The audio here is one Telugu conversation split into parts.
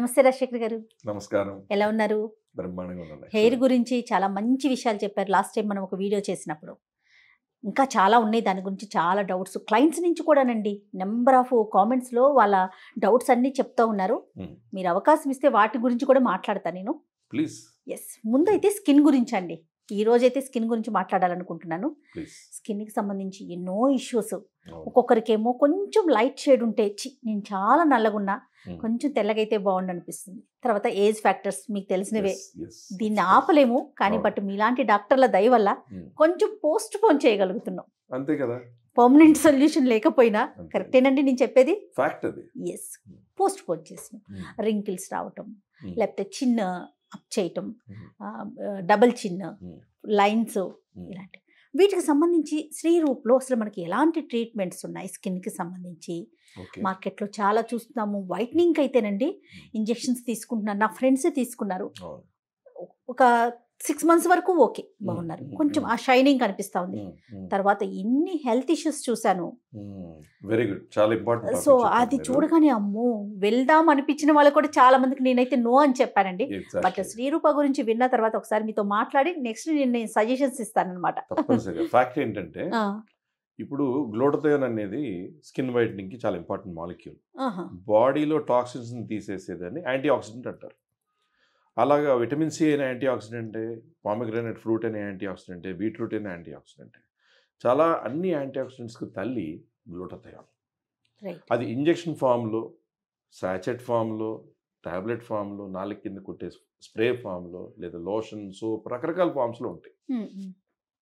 నమస్తే రాజశేఖర్ గారు నమస్కారం ఎలా ఉన్నారు బ్రహ్మాండంగా ఉన్నాను హెయిర్ గురించి చాలా మంచి విషయాలు చెప్పారు లాస్ట్ టైం మనం ఒక వీడియో చేసినప్పుడు ఇంకా చాలా ఉన్నాయి దాని గురించి చాలా డౌట్స్ క్లయింట్స్ నుంచి కూడానండి నెంబర్ ఆఫ్ కామెంట్స్లో వాళ్ళ డౌట్స్ అన్నీ చెప్తా ఉన్నారు Hmm. మీరు అవకాశం ఇస్తే వాటి గురించి కూడా మాట్లాడతాను నేను ప్లీజ్ ఎస్ ముందైతే స్కిన్ గురించి అండి ఈ రోజైతే స్కిన్ గురించి మాట్లాడాలనుకుంటున్నాను ప్లీజ్ స్కిన్కి సంబంధించి ఎన్నో ఇష్యూస్ ఒక్కొక్కరికేమో కొంచెం లైట్ షేడ్ ఉంటే చి నేను చాలా నల్లగున్నా కొంచెం తెల్లగైతే బాగుండు అనిపిస్తుంది తర్వాత ఏజ్ ఫ్యాక్టర్స్ మీకు తెలిసినవే దీన్ని ఆపలేము కానీ అవును. బట్ మీలాంటి డాక్టర్ల దయ వల్ల కొంచెం పోస్ట్ పోన్ చేయగలుగుతున్నాం అంతే కదా పర్మనెంట్ సొల్యూషన్ లేకపోయినా అంతే. కరెక్టేనండి నేను చెప్పేది ఫ్యాక్ట్ అది ఎస్ పోస్ట్ పోన్ చేసినాం రింకిల్స్ రావటం లేకపోతే చిన్న అప్ చేయటం డబల్ చిన్న లైన్స్ ఇలాంటి వీటికి సంబంధించి శ్రీ రూప్లో అసలు మనకి ఎలాంటి ట్రీట్మెంట్స్ ఉన్నాయి స్కిన్కి సంబంధించి ఓకే మార్కెట్లో చాలా చూస్తున్నాము వైట్నింగ్ అయితేనండి ఇంజెక్షన్స్ తీసుకుంటున్నారు నా ఫ్రెండ్స్ తీసుకున్నారు అవును. ఒక సిక్స్ మంత్స్ వరకు ఓకే బాగున్నారు Mm, mm, కొంచెం mm. ఆ షైనింగ్ కనిపిస్తా ఉంది తర్వాత ఎన్ని హెల్త్ ఇష్యూస్ చూశాను వెరీ గుడ్ చాలా ఇంపార్టెంట్ సో అది చూడగానే అమ్మో వెళ్దాం అనిపించిన వాళ్ళకి కూడా చాలా మందికి నేనైతే నో అని చెప్పానండి బట్ శ్రీరూప గురించి విన్న తర్వాత ఒకసారి మీతో మాట్లాడి నెక్స్ట్ నేను నేను సజెషన్స్ ఇస్తానన్నమాట తప్పనిసరిగా ఫ్యాక్ట్ ఏంటంటే ఇప్పుడు గ్లోటథయోన్ అనేది స్కిన్ వైట్నింగ్ కి చాలా ఇంపార్టెంట్ మాలిక్యూల్ ఆహా. బాడీలో టాక్సిన్స్ తీసేసేదని యాంటీ ఆక్సిడెంట్ అంటారు అలాగా విటమిన్ సి అయిన యాంటీ ఆక్సిడెంటే పామిగ్రానైట్ ఫ్రూట్ అనే యాంటీ ఆక్సిడెంటే బీట్రూట్ అయిన యాంటీ ఆక్సిడెంటే చాలా అన్ని యాంటీ ఆక్సిడెంట్స్కి తల్లి గ్లూటథయాన్ రైట్ అది ఇంజెక్షన్ ఫామ్లో సాచెట్ ఫామ్లో టాబ్లెట్ ఫామ్లో నాలుగు కింద కొట్టే స్ప్రే ఫామ్లో లేదా లోషన్ సోప్ రకరకాల ఫామ్స్లో ఉంటాయి ఉమ్, ఉమ్.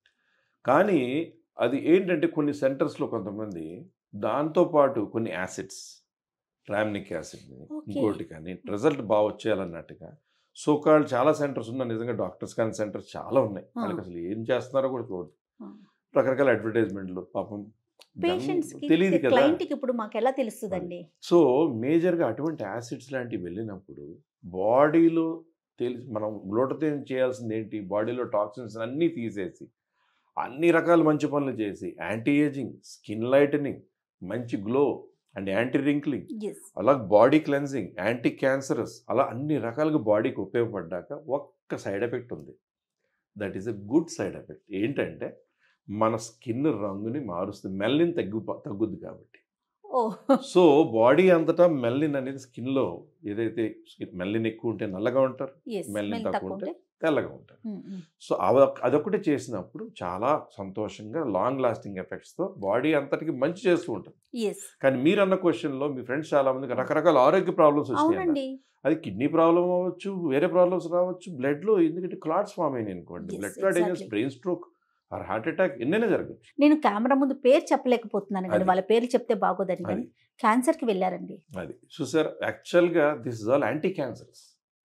కానీ అది ఏంటంటే కొన్ని సెంటర్స్లో కొంతమంది దాంతోపాటు కొన్ని యాసిడ్స్ ట్రామ్నిక్ యాసిడ్ని Okay. ఇంకోటి కానీ రిజల్ట్ బాగా వచ్చేయాలన్నట్టుగా సో కాల్ చాలా సెంటర్స్ ఉన్న నిజంగా డాక్టర్స్ కానీ సెంటర్స్ చాలా ఉన్నాయి Ah. వాళ్ళకి అసలు ఏం చేస్తున్నారో కూడా చూడదు ఆ. రకరకాల అడ్వర్టైజ్మెంట్లు పాపం పేషెంట్స్ కి తెలియదు కదా క్లయింట్ కి ఇప్పుడు మాకు ఎలా తెలుస్తుందండి సో మేజర్గా అటువంటి యాసిడ్స్ లాంటివి వెళ్ళినప్పుడు బాడీలో తెలిసి మనం గ్లోటతేం చేయాల్సింది ఏంటి బాడీలో టాక్సిన్స్ అన్నీ తీసేసి అన్ని రకాల మంచి పనులు చేసి యాంటీ ఏజింగ్ స్కిన్ లైటనింగ్ మంచి glow and anti wrinkling yes అలా బాడీ క్లెన్సింగ్ యాంటీ క్యాన్సరస్ అలా అన్ని రకాలుగా బాడీకి ఉపయోగపడ్డాక ఒక్క సైడ్ ఎఫెక్ట్ ఉంది that is a good side effect ఏంటంటే మన స్కిన్ రంగుని మారుస్తుంది మెల్లిన్ తగ్గు తగ్గుద్ది కాబట్టి ఓ సో బాడీ అంతటా మెల్లిన్ అనేది స్కిన్లో ఏదైతే మెల్లిన్ ఎక్కువ ఉంటే నల్లగా ఉంటారు ఎస్ మెల్లిన్ స్మెల్ తక్కువ తక్కువ ఉంటే ఉంటే తెల్లగా ఉంటారు ఉమ్, ఉమ్. సో అవ- అదొకటి చేసినప్పుడు చాలా సంతోషంగా లాంగ్ లాస్టింగ్ ఎఫెక్ట్స్తో బాడీ అంతటికి మంచి చేస్తూ ఉంటుంది ఎస్ కానీ మీరు అన్న క్వశ్చన్లో మీ ఫ్రెండ్స్ చాలా మందికి రకరకాల ఆరోగ్య ప్రాబ్లమ్స్ వచ్చినాయి అవునండి అది కిడ్నీ ప్రాబ్లం అవ్వచ్చు వేరే ప్రాబ్లమ్స్ రావచ్చు బ్లడ్లో ఎందుకంటే క్లాట్స్ ఫామ్ అయినాయి అనుకోండి Yes, బ్లడ్ క్లాట్ అయిన exactly. Brain stroke or heart attack ఎన్నైనా జరగచ్చు నేను కెమెరా ముందు పేరు చెప్పలేకపోతున్నాను కానీ అది. వాళ్ళ పేర్లు చెప్తే బాగోదని కానీ అది క్యాన్సర్ కి వెళ్ళారండి అది చూసారు యాక్చువల్గా this is all anti cancers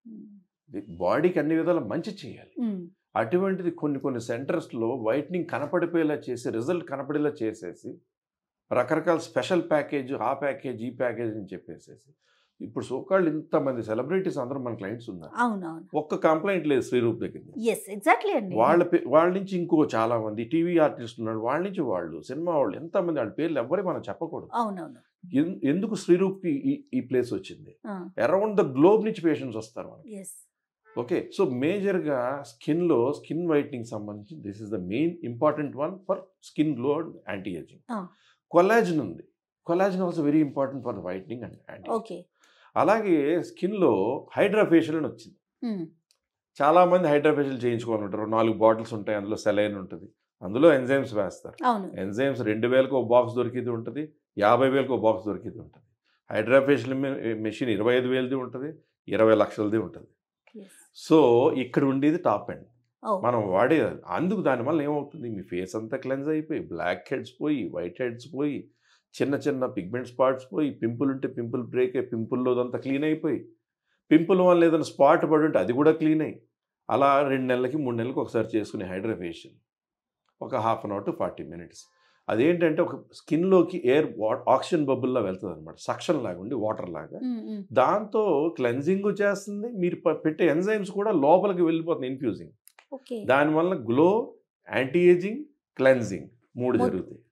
బాడీకి అన్ని విధాల మంచి చేయాలి ఉమ్, అటువంటిది కొన్ని కొన్ని సెంటర్స్లో వైట్నింగ్ కనపడిపోయేలా చేసి రిజల్ట్ కనపడేలా చేసేసి రకరకాల స్పెషల్ ప్యాకేజ్ ఆ ప్యాకేజ్ ఈ ప్యాకేజ్ అని చెప్పేసేసి ఇప్పుడు సోకాళ్ళు ఇంతమంది సెలబ్రిటీస్ అందరూ మన క్లయింట్స్ ఉన్నారు అవునవును ఒక్క కంప్లైంట్ లేదు శ్రీరూప్ దగ్గర నుంచి. ఎస్ ఎగ్జాక్ట్లీ అండి వాళ్ళ పే- వాళ్ళ నుంచి ఇంకో చాలా మంది టీవీ ఆర్టిస్ట్ ఉన్నాడు వాళ్ళ నుంచి వాళ్ళు సినిమా వాళ్ళు ఎంతమంది వాళ్ళ పేర్లు ఎవ్వరి మనం చెప్పకూడదు అవునవును ఎన్- ఎందుకు శ్రీరూప్కి ఈ ఈ ప్లేస్ వచ్చింది ఆ, అరౌండ్ ద గ్లోబ్ నుంచి పేషెంట్స్ వస్తారు మనకి ఎస్ ఓకే సో మేజర్గా స్కిన్లో స్కిన్ వైట్నింగ్ సంబంధించి this is the main important one for skin glow and anti ageing Ah. Collagen ఉంది collagen also very important for whitening and anti okay అలాగే స్కిన్లో హైడ్రాఫేషియల్ అని వచ్చింది ఉమ్, చాలా మంది హైడ్రాఫేషియల్ చేయించుకోవాలంటారు నాలుగు బాటిల్స్ ఉంటాయి అందులో సెలైన్ ఉంటుంది అందులో ఎంజైమ్స్ వేస్తారు అవును ఎంజైమ్స్ రెండు వేలకు ఒక బాక్స్ దొరికింది ఉంటుంది యాభై వేలకు ఒక బాక్స్ దొరికింది ఉంటుంది హైడ్రాఫేషియల్ మెషిన్ ఇరవై ఐదు వేలది ఉంటుంది ఇరవై లక్షలది ఉంటుంది ఎస్ సో ఇక్కడ ఉండేది టాప్ ఎండ్ ఓ మనం వాడేది అది. అందుకు దానివల్ల ఏమవుతుంది మీ ఫేస్ అంతా క్లెన్స్ అయిపోయి బ్లాక్ హెడ్స్ పోయి వైట్ హెడ్స్ పోయి చిన్న చిన్న పిగ్మెంట్ స్పాట్స్ పోయి పింపుల్ ఉంటే పింపుల్ బ్రేక్ అయ్యి పింపుల్లో అంతా క్లీన్ అయిపోయి పింపుల్ వల్ల ఏదైనా స్పాట్ పడి ఉంటే అది కూడా క్లీన్ అయ్యి అలా రెండు నెలలకి మూడు నెలలకి ఒకసారి చేసుకునే హైడ్రాఫేషియల్ ఒక half an hour to forty minutes అదేంటంటే ఒక స్కిన్లోకి ఎయిర్ ఆక్సిజన్ బబుల్లా వెళ్తుంది అనమాట సక్షన్ లాగా ఉండి వాటర్ లాగా ఉమ్, ఉమ్. దాంతో క్లెన్జింగ్ చేస్తుంది మీరు ప- పెట్టే ఎంజైమ్స్ కూడా లోపలికి వెళ్ళిపోతుంది ఇన్ఫ్యూజింగ్ ఓకే దానివల్ల గ్లో యాంటీ ఏజింగ్ క్లెన్జింగ్ మూడు మొ- జరుగుతాయి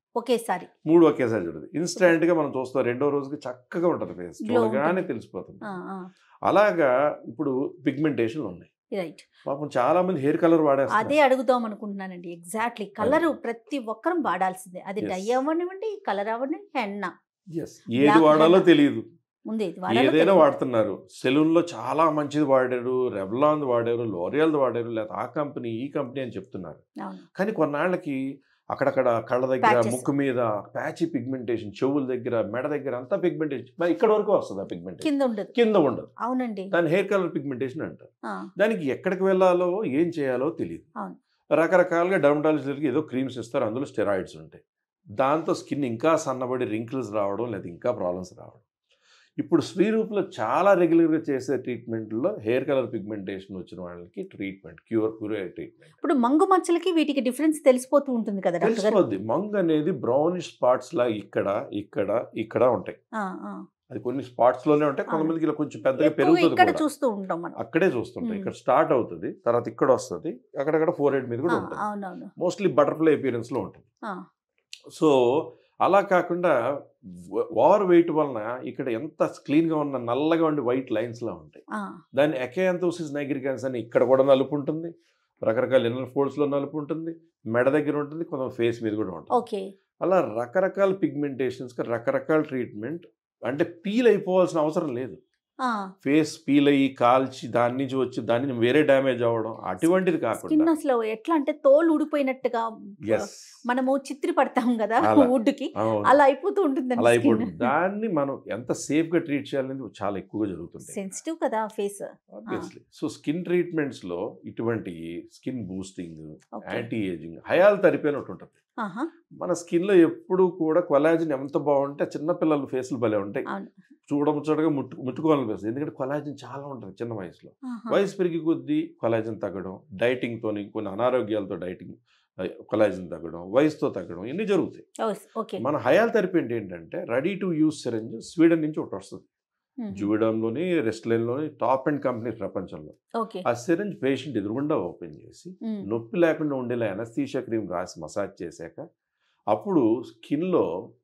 ఒకేసారి మూడు ఒకేసారి జరుగుతుంది ఇన్స్టెంట్ గా మనం చూస్తాం రెండో రోజుకి చక్కగా ఉంటుంది ఫేస్ Glow చూడగానే ఉంటుంది. తెలిసిపోతుంది ఆ, ఆ, అలాగా ఇప్పుడు పిగ్మెంటేషన్ ఉన్నాయి రైట్ పాపం చాలా మంది హెయిర్ కలర్ అదే వాడేస్తారు అడుగుదాం అనుకుంటున్నానండి ఎగ్జాక్ట్లీ కలర్ ప్రతి ఒక్కరం వాడాల్సిందే అది Yes. డై అవ్వనివ్వండి కలర్ అవ్వండి హెన్న Yes. ఏది Black వాడాలో henna. తెలియదు ఉంది ఇది వాడాలో ఏదైనా తెలియదు. వాడుతున్నారు సెలూన్ లో చాలా మంచిది వాడారు రెవ్లాన్ వాడారు లోరియల్ వాడారు లేదా ఆ కంపెనీ ఈ కంపెనీ అని చెప్తున్నారు అవును కానీ కొన్నాళ్ళకి అక్కడక్కడ కళ్ళ దగ్గర Patches. ముక్కు మీద ప్యాచి పిగ్మెంటేషన్ చెవుల దగ్గర మెడ దగ్గర అంతా పిగ్మెంటేషన్ మరి ఇక్కడ వరకు వస్తుంది ఆ పిగ్మెంటేషన్ కింద ఉండదు కింద ఉండదు అవునండి దాని హెయిర్ కలర్ పిగ్మెంటేషన్ అంటారు ఆ, దానికి ఎక్కడికి వెళ్ళాలో ఏం చేయాలో తెలియదు అవును. రకరకాలుగా డర్మటాలజిస్ట్కి ఏదో క్రీమ్స్ ఇస్తారు అందులో స్టెరాయిడ్స్ ఉంటాయి దాంతో స్కిన్ ఇంకా సన్నబడి రింకిల్స్ రావడం లేదా ఇంకా ప్రాబ్లమ్స్ రావడం ఇప్పుడు స్వీరూప్లో చాలా రెగ్యులర్గా చేసే ట్రీట్మెంట్లో హెయిర్ కలర్ పిగ్మెంటేషన్ వచ్చిన వాళ్ళకి ట్రీట్మెంట్ క్యూర్ క్యూర్ ట్రీట్మెంట్ ఇప్పుడు మంగు మచ్చలకి వీటికి డిఫరెన్స్ తెలిసిపోతూ ఉంటుంది కదా డాక్టర్ గారు తెలిసిపోద్ది మంగ్ అనేది బ్రౌనిష్ స్పాట్స్ లా ఇక్కడ ఇక్కడ ఇక్కడ ఉంటాయి ఆ, ఆ. అది కొన్ని స్పాట్స్ లోనే ఉంటాయి కొంతమందికి ఇలా కొంచెం పెద్దగా ఎక్కువ పెరుగుతుంది ఇక్కడ కూడా. చూస్తూ ఉంటాం మనం అక్కడే చూస్తుంటాయి మ్మ్. ఇక్కడ స్టార్ట్ అవుతుంది తర్వాత ఇక్కడ వస్తుంది అక్కడక్కడ ఫోర్ హెడ్ మీద ఆ, కూడా ఉంటుంది అవునవును మోస్ట్లీ బటర్ఫ్లై అపియరెన్స్ లో ఉంటుంది ఆ, సో అలా కాకుండా ఓవర్ వెయిట్ వలన ఇక్కడ ఎంత క్లీన్ గా ఉన్న నల్లగా ఉండి వైట్ లైన్స్ లా ఉంటాయి ఆ, దాన్ని ఎకేంతోసిస్ నైగ్రికాన్స్ అని ఇక్కడ కూడా నలుపు ఉంటుంది రకరకాల ఇన్నర్ ఫోల్డ్స్ లో నలుపు ఉంటుంది మెడ దగ్గర ఉంటుంది కొంత ఫేస్ మీద కూడా ఉంటుంది ఓకే అలా రకరకాల పిగ్మెంటేషన్స్ కి రకరకాల ట్రీట్మెంట్ అంటే పీల్ అయిపోవాల్సిన అవసరం లేదు ఆ, ఫేస్ పీల్ అయ్యి కాల్చి దాని నుంచి వచ్చి దాని నుంచి వేరే డ్యామేజ్ అవ్వడం అటువంటిది స్కిన్ కాకుండా అసలు ఎట్లా అంటే తోలు ఊడిపోయినట్టుగా ఎస్ మనము చిత్రి పడతాం కదా అలా. వుడ్ కి అవును అలా అయిపోతూ ఉంటుంది అలా అయిపోతుంది దాన్ని మనం ఎంత సేఫ్ గా ట్రీట్ చేయాలనేది చాలా ఎక్కువగా జరుగుతుంది సెన్సిటివ్ కదా face obviously so skin treatments లో ఇటువంటి skin boosting okay anti ageing hyal therapy అని ఒకటి ఉంటుంది ఆహా మన స్కిన్ లో ఎప్పుడు కూడా కొలాజిన్ ఎంత బాగుంటే చిన్నపిల్లల ఫేస్లు భలే ఉంటాయి అవును. చూడముచ్చటగా ముట్టు ముట్టుకోవాలనిపిస్తుంది ఎందుకంటే కొలాజిన్ చాలా ఉంటుంది చిన్న వయసులో ఆహా. వయసు పెరిగి కొద్దీ కొలాజిన్ తగ్గడం డైటింగ్ తోని కొన్ని అనారోగ్యాలతో డైటింగ్ కొలాజిన్ తగ్గడం వయసుతో తగ్గడం ఇన్ని జరుగుతాయి ఓ, ఓకే మన హయాల్ థెరపీ అంటే ఏంటంటే ready to use syringe Sweden నుంచి ఒకటి వస్తుంది మ్మ్. జూడంలోని రెస్ట్లైన్లోని టాప్ అండ్ కంపెనీ ప్రపంచంలో ఓకే ఆ సిరంజ్ పేషెంట్ ఎదురుగుండా ఓపెన్ చేసి మ్మ్. నొప్పి లేకుండా ఉండేలా ఎనస్థీషియా క్రీమ్ రాసి మసాజ్ చేశాక అప్పుడు స్కిన్లో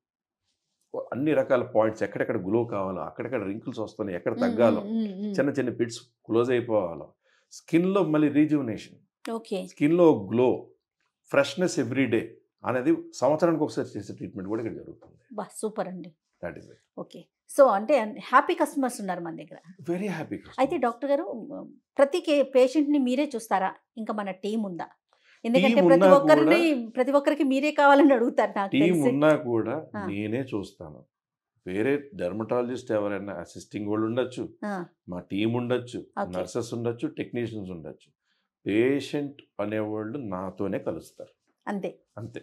అన్ని రకాల పాయింట్స్ ఎక్కడెక్కడ గ్లో కావాలో అక్కడెక్కడ రింకిల్స్ వస్తున్నాయి ఎక్కడ తగ్గాలో మ్మ్, మ్మ్, మ్మ్. చిన్న చిన్న పిట్స్ క్లోజ్ అయిపోవాలో స్కిన్లో మళ్ళీ రీజువనేషన్ ఓకే స్కిన్లో గ్లో ఫ్రెష్నెస్ ఎవ్రీ డే అనేది సంవత్సరానికి ఒకసారి చేసే ట్రీట్మెంట్ కూడా ఇక్కడ జరుగుతుంది బా సూపర్ అండి దట్ ఈస్ ఓకే సో అంటే హ్యాపీ కస్టమర్స్ ఉన్నారు మన దగ్గర వెరీ హ్యాపీ అయితే డాక్టర్ గారు మ్, ప్రతి కే- patient ని మీరే చూస్తారా ఇంకా మన టీం ఉందా ఎందుకంటే Team ప్రతి ఉన్నా ఒక్కరిని ప్రతి ఒక్కరికి మీరే కావాలని అడుగుతారు నాకు టీం తెలిసి ఉన్నా కూడా ఆ. నేనే చూస్తాను వేరే డెర్మటాలజిస్ట్ ఎవరైనా అసిస్టింగ్ వాళ్ళు ఉండొచ్చు ఆ, మా టీం ఉండొచ్చు Okay. నర్సెస్ ఉండొచ్చు టెక్నీషియన్స్ ఉండొచ్చు పేషెంట్ అనేవాళ్ళు నాతోనే కలుస్తారు అంతే అంతే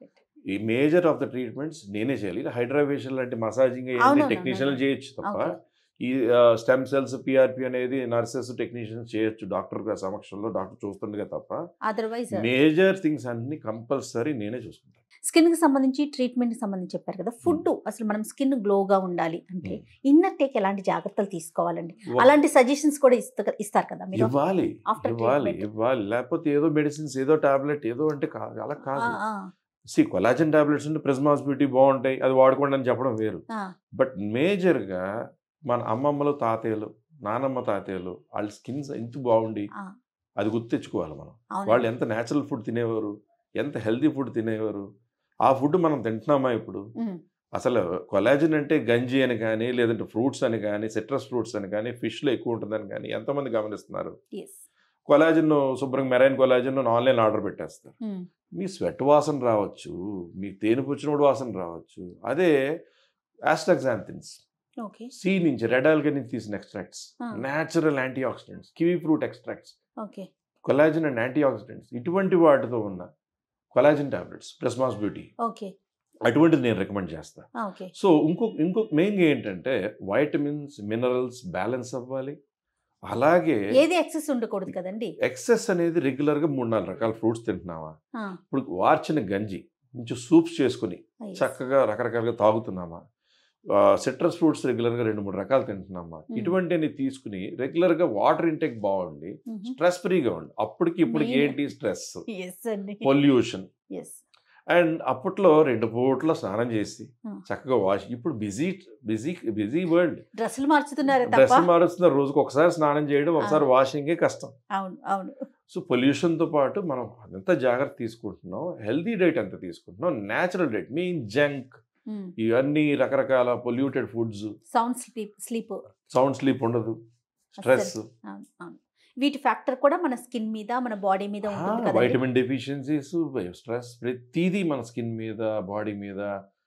ఈ మేజర్ ఆఫ్ ద ట్రీట్మెంట్స్ నేనే చేయాలి హైడ్రావేషన్ లాంటి మసాజింగ్ అవునవును, టెక్నీషియన్లు అవును. చేయొచ్చు తప్ప ఓకే ఈ స్టెమ్ సెల్స్ పిఆర్పి అనేది నర్సెస్ టెక్నీషియన్స్ చేయొచ్చు డాక్టర్ గారి సమక్షంలో డాక్టర్ చూస్తుండగా తప్ప అదర్వైజ్ మేజర్ థింగ్స్ అన్ని కంపల్సరీ నేనే చూసుకుంటాను స్కిన్ కి సంబంధించి ట్రీట్మెంట్ కి సంబంధించి చెప్పారు కదా ఫుడ్ అసలు మనం స్కిన్ గ్లోగా ఉండాలి అంటే ఇన్నర్ టేక్ ఎలాంటి జాగ్రత్తలు తీసుకోవాలండి అలాంటి సజెషన్స్ కూడా ఇస్తా ఇస్తారు కదా మీరు ఇవ్వాలి After ఇవ్వాలి treatment. ఇవ్వాలి లేకపోతే ఏదో మెడిసిన్స్ ఏదో టాబ్లెట్ ఏదో అంటే కాదు అలా ఆ, కాదు ఆ, సి కొలాజన్ టాబ్లెట్స్ ఉంటే ప్రిజ్మాస్ బ్యూటీ బాగుంటాయి అది వాడుకోండి అని చెప్పడం వేరు ఆ, బట్ మేజర్గా మన అమ్మమ్మలు తాతయ్యలు నానమ్మ తాతయ్యలు వాళ్ళ స్కిన్స్ ఎంత బాగుండి ఆ. అది గుర్తు తెచ్చుకోవాలి మనం అవునండి. వాళ్ళు ఎంత న్యాచురల్ ఫుడ్ తినేవారు ఎంత హెల్తీ ఫుడ్ తినేవారు ఆ ఫుడ్ మనం తింటున్నామా ఇప్పుడు ఉమ్, అసలు కొలాజిన్ అంటే గంజి అని కానీ లేదంటే ఫ్రూట్స్ అని కానీ సిట్రస్ ఫ్రూట్స్ అని కానీ ఫిష్లో ఎక్కువ ఉంటుందని కానీ ఎంతమంది గమనిస్తున్నారు yes. కొలాజిన్ శుభ్రంగా మెరైన్ కొలాజిన్ ఆన్లైన్ ఆర్డర్ పెట్టేస్తారు ఉమ్, మీ స్వెట్ వాసన రావచ్చు మీ తేనె పుచ్చినోడు వాసన రావచ్చు అదే ఆస్టాక్సాంథిన్స్ ఓకే సీ నుంచి రెడ్ ఆల్గా నుంచి తీసిన ఎక్స్ట్రాక్ట్స్ ఆ. Natural antioxidants kiwi fruit extracts okay collagen and antioxidants ఇటువంటి వాటితో ఉన్న కొలాజిన్ టాబ్లెట్స్ ప్రెస్మాస్ బ్యూటీ ఓకే అటువంటిది నేను రికమెండ్ చేస్తాను ఆ, ఓకే సో ఇంకొక ఇంకొక మెయిన్గా ఏంటంటే వైటమిన్స్ మినరల్స్ బ్యాలెన్స్ అవ్వాలి అలాగే ఏది ఎక్సెస్ ఉండకూడదు కదండి ఎక్సెస్ అనేది రెగ్యులర్గా మూడు నాలుగు రకాల ఫ్రూట్స్ తింటున్నావా ఆ, ఇప్పుడు వార్చిన గంజి కొంచెం సూప్స్ చేసుకుని yes. చక్కగా రకరకాలుగా తాగుతున్నామా సిట్రస్ ఫ్రూట్స్ రెగ్యులర్గా రెండు మూడు రకాలు తింటున్నామా Hmm. ఇటువంటివి తీసుకుని రెగ్యులర్గా వాటర్ ఇంటేక్ బాగుండి మ్మ్. స్ట్రెస్ ఫ్రీగా ఉండి అప్పటికి ఇప్పటికి Main. ఏంటి స్ట్రెస్ Yes అండి పొల్యూషన్ ఎస్ అండ్ అప్పట్లో రెండు పూట్ల స్నానం చేసి ఆ. చక్కగా వాష్ ఇప్పుడు బిజీ బిజీ బిజీ వరల్డ్ డ్రెస్సులు మార్చుతున్నారు డ్రెస్ తప్ప మారుస్తున్న రోజుకి ఒకసారి స్నానం చేయడం ఒకసారి వాషింగే కష్టం అవును అవును సో పొల్యూషన్తో పాటు మనం ఎంత జాగ్రత్త తీసుకుంటున్నాం హెల్దీ డైట్ ఎంత తీసుకుంటున్నాం న్యాచురల్ డైట్ మెయిన్ జంక్ ఇవన్నీ రకరకాల polluted foods sound sleep sleep sound sleep ఉండదు స్ట్రెస్ అవును అవును వీటి ఫ్యాక్టర్ కూడా మన స్కిన్ మీద మన బాడీ మీద ఉంటుంది కదా వైటమిన్ డెఫిషియన్సీస్ స్ట్రెస్ ప్రతిదీ మన స్కిన్ మీద బాడీ మీద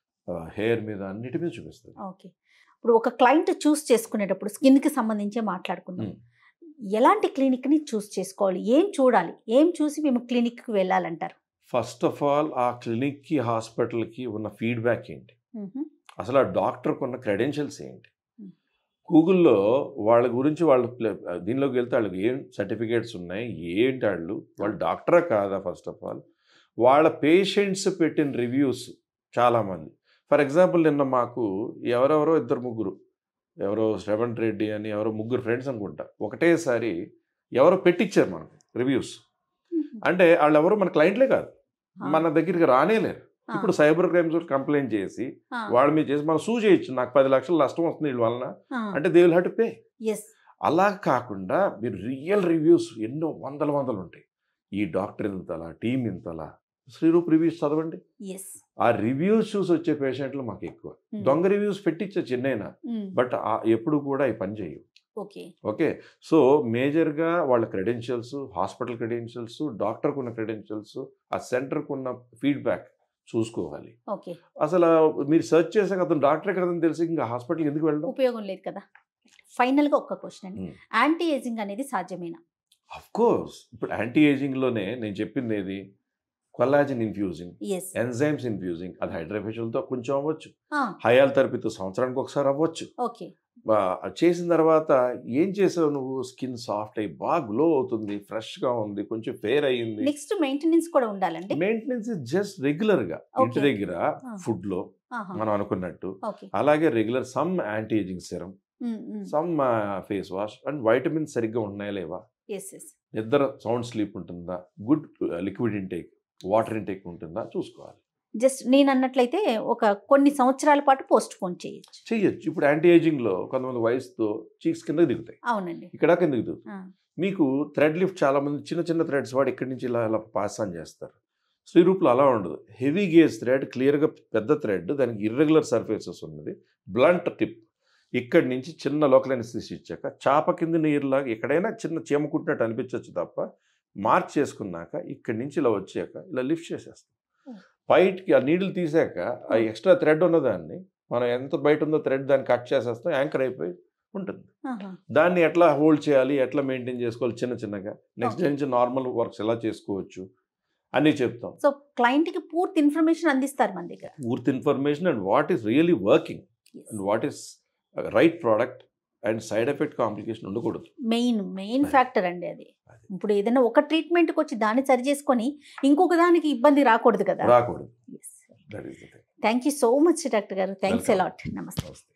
హెయిర్ మీద అన్నిటి మీద చూపిస్తుంది ఓకే ఇప్పుడు ఒక క్లయింట్ చూస్ చేసుకునేటప్పుడు స్కిన్ కి సంబంధించే మాట్లాడుకుందాం Hmm. ఎలాంటి క్లినిక్ ని చూస్ చేసుకోవాలి ఏం చూడాలి ఏం చూసి మేము క్లినిక్ కి వెళ్ళాలంటారు ఫస్ట్ ఆఫ్ ఆల్ ఆ క్లినిక్కి హాస్పిటల్కి ఉన్న ఫీడ్బ్యాక్ ఏంటి మ్మ్. అసలు ఆ డాక్టర్కి ఉన్న క్రెడెన్షియల్స్ ఏంటి Hmm. గూగుల్లో వాళ్ళ గురించి వాళ్ళు ప్లే- దీనిలోకి వెళ్తే వాళ్ళకి ఏం సర్టిఫికేట్స్ ఉన్నాయి ఏంటి వాళ్ళు వాళ్ళు డాక్టరా కాదా ఫస్ట్ ఆఫ్ ఆల్ వాళ్ళ పేషెంట్స్ పెట్టిన రివ్యూస్ చాలామంది ఫర్ ఎగ్జాంపుల్ నిన్న మాకు ఎవరెవరో ఇద్దరు ముగ్గురు ఎవరో శ్రవణ్ రెడ్డి అని ఎవరో ముగ్గురు ఫ్రెండ్స్ అనుకుంటా ఒకటేసారి ఎవరో పెట్టించారు మనకు రివ్యూస్ అంటే వాళ్ళు ఎవరు మన క్లయింట్లే కాదు ఆ, మన దగ్గరికి రానేలేరు ఆ, ఇప్పుడు సైబర్ క్రైమ్స్ కంప్లైంట్ చేసి ఆ, వాళ్ళ మీద చేసి మనం సూ చేయొచ్చు నాకు పది లక్షలు నష్టం వస్తుంది వీళ్ళ వలన ఆ, అంటే they will have to pay yes. అలా కాకుండా మీరు రియల్ రివ్యూస్ ఎన్నో వందల వందలు ఉంటాయి ఈ డాక్టర్ ఇంతలా టీం ఇంతలా శ్రీరూప్ రివ్యూస్ చదవండి yes. ఆ రివ్యూస్ చూసి వచ్చే పేషెంట్లు మాకు ఎక్కువ Hmm. దొంగ రివ్యూస్ పెట్టించే చిన్నైనా మ్మ్. బట్ ఎప్పుడు కూడా ఈ పని చేయవు ఓకే ఓకే సో మేజర్గా వాళ్ళ క్రెడెన్షియల్స్ హాస్పిటల్ క్రెడెన్షియల్స్ డాక్టర్కు ఉన్న క్రెడెన్షియల్స్ ఆ సెంటర్కు ఉన్న ఫీడ్బ్యాక్ చూసుకోవాలి ఓకే అసలు మీరు సెర్చ్ చేసాక అతను డాక్టర్ ఎక్కడని తెలిసి ఇంకా హాస్పిటల్కి ఎందుకు వెళ్ళడం ఉపయోగం లేదు కదా ఫైనల్ గా ఒక్క క్వశ్చన్ అండి Hmm. యాంటీ ఏజింగ్ అనేది సాధ్యమేనా అఫ్ కోర్స్ ఇప్పుడు యాంటీ ఏజింగ్లోనే నేను చెప్పింది ఏది collagen infusing yes enzymes infusing అది హైడ్రోఫేషియల్తో కొంచెం అవ్వచ్చు హయాల్ థెరపీతో సంవత్సరానికి ఒకసారి అవ్వచ్చు ఓకే ఆ, అది చేసిన తర్వాత ఏం చేసావు నువ్వు స్కిన్ సాఫ్ట్ అయ్యి బాగా గ్లో అవుతుంది ఫ్రెష్గా ఉంది కొంచెం ఫేర్ అయ్యింది నెక్స్ట్ మెయింటెనెన్స్ కూడా ఉండాలండి మెయింటెనెన్స్ జస్ట్ రెగ్యులర్గా ఇంటి Okay. దగ్గర Ah. ఫుడ్లో ఆహా. మనం అనుకున్నట్టు ఓకే అలాగే regular some anti ageing serum మ్మ్, మ్మ్. Some face wash and vitamins సరిగ్గా ఉన్నాయా లేవా ఎస్ ఎస్ నిద్ర సౌండ్ స్లీప్ ఉంటుందా good liquid intake water intake ఉంటుందా చూసుకోవాలి జస్ట్ నేను అన్నట్లయితే ఒక కొన్ని సంవత్సరాల పాటు పోస్ట్ పోన్ చేయొచ్చు చెయ్యొచ్చు ఇప్పుడు యాంటీ ఏజింగ్లో కొంతమంది వయసుతో చీక్స్ కింద దిగుతాయి అవునండి ఇక్కడ కిందకి దిగుతాయి ఆ, మీకు థ్రెడ్ లిఫ్ట్ చాలా మంది చిన్న చిన్న థ్రెడ్స్ వాడు ఇక్కడి నుంచి ఇలా ఇలా పాస్ ఆన్ చేస్తారు శ్రీరూప్లో అలా ఉండదు హెవీ గేజ్ థ్రెడ్ క్లియర్గా పెద్ద థ్రెడ్ దానికి ఇర్రెగ్యులర్ సర్ఫేసెస్ ఉన్నది బ్లంట్ టిప్ ఇక్కడి నుంచి చిన్న లోకల్ తీసి ఇచ్చాక చాప కింద నీరులాగా ఎక్కడైనా చిన్న చీమ కుట్టినట్టు అనిపించవచ్చు తప్ప మార్క్ చేసుకున్నాక ఇక్కడి నుంచి ఇలా వచ్చాక ఇలా లిఫ్ట్ చేసేస్తాం Oh. బయటికి ఆ నీడిల్ తీసాక ఆ ఎక్స్ట్రా థ్రెడ్ ఉన్నదాన్ని మనం ఎంత బయట ఉందో థ్రెడ్ దాన్ని కట్ చేసేస్తాం యాంకర్ అయిపోయి ఉంటుంది ఆహా. దాన్ని ఎట్లా హోల్డ్ చేయాలి ఎట్లా మెయింటైన్ చేసుకోవాలి చిన్న చిన్నగా నెక్స్ట్ Okay. నుంచి నార్మల్ వర్క్స్ ఎలా చేసుకోవచ్చు అన్నీ చెప్తాం సో క్లయింట్ కి పూర్తి ఇన్ఫర్మేషన్ అందిస్తారు మన దగ్గర పూర్తి information and what is really working and what is right product and side effect complication ఉండకూడదు మెయిన్ మెయిన్ అది. ఫ్యాక్టర్ అండి అది అది. ఇప్పుడు ఏదైనా ఒక ట్రీట్మెంట్కి వచ్చి దాన్ని సరి చేసుకొని ఇంకొక దానికి ఇబ్బంది రాకూడదు కదా రాకూడదు that is the thing thank you so much doctor గారు థ్యాంక్స్ Welcome. అలాట్ నమస్తే నమస్తే